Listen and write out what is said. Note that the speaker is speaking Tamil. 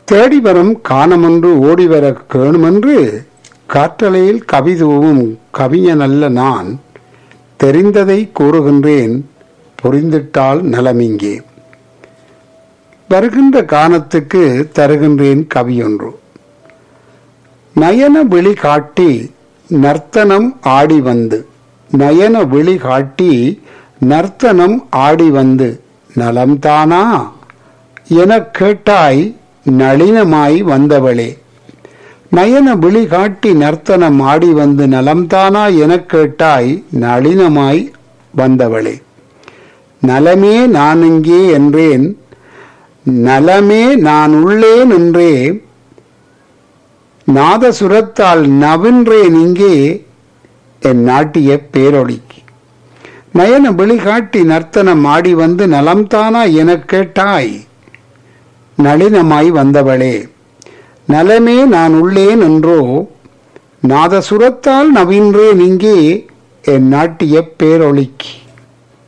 தேடி வரும் காணமொன்று ஓடிவர கேணுமென்று காற்றலையில் கவிதூவும் கவிஞனல்ல நான் தெரிந்ததை கூறுகின்றேன் புரிந்திட்டால் நலமிங்கே வருகின்ற காலத்துக்கு தருகின்றேன் கவியொன்று நயன விழி காட்டி நர்த்தனம் ஆடி வந்து நயன விழி காட்டி நர்த்தனம் ஆடி வந்து நலம்தானா எனக் கேட்டாய் நளினமாய் வந்தவளே நயன விழி காட்டி நர்த்தனம் ஆடி வந்து நலம்தானா எனக் கேட்டாய் நளினமாய் வந்தவளே நலமே நான் இங்கே என்றேன் நலமே நான் உள்ளேன் என்றே நாதசுரத்தால் நவின்றேன் இங்கே என் நாட்டிய பேரொழிக்கு நயன விழிகாட்டி நர்த்தனம் ஆடி வந்து நலம்தானா எனக் கேட்டாய் நளினமாய் வந்தவளே நலமே நான் உள்ளேன் என்றோ நாதசுரத்தால் நவின்றேன் இங்கே என் நாட்டிய பேரொழிக்கு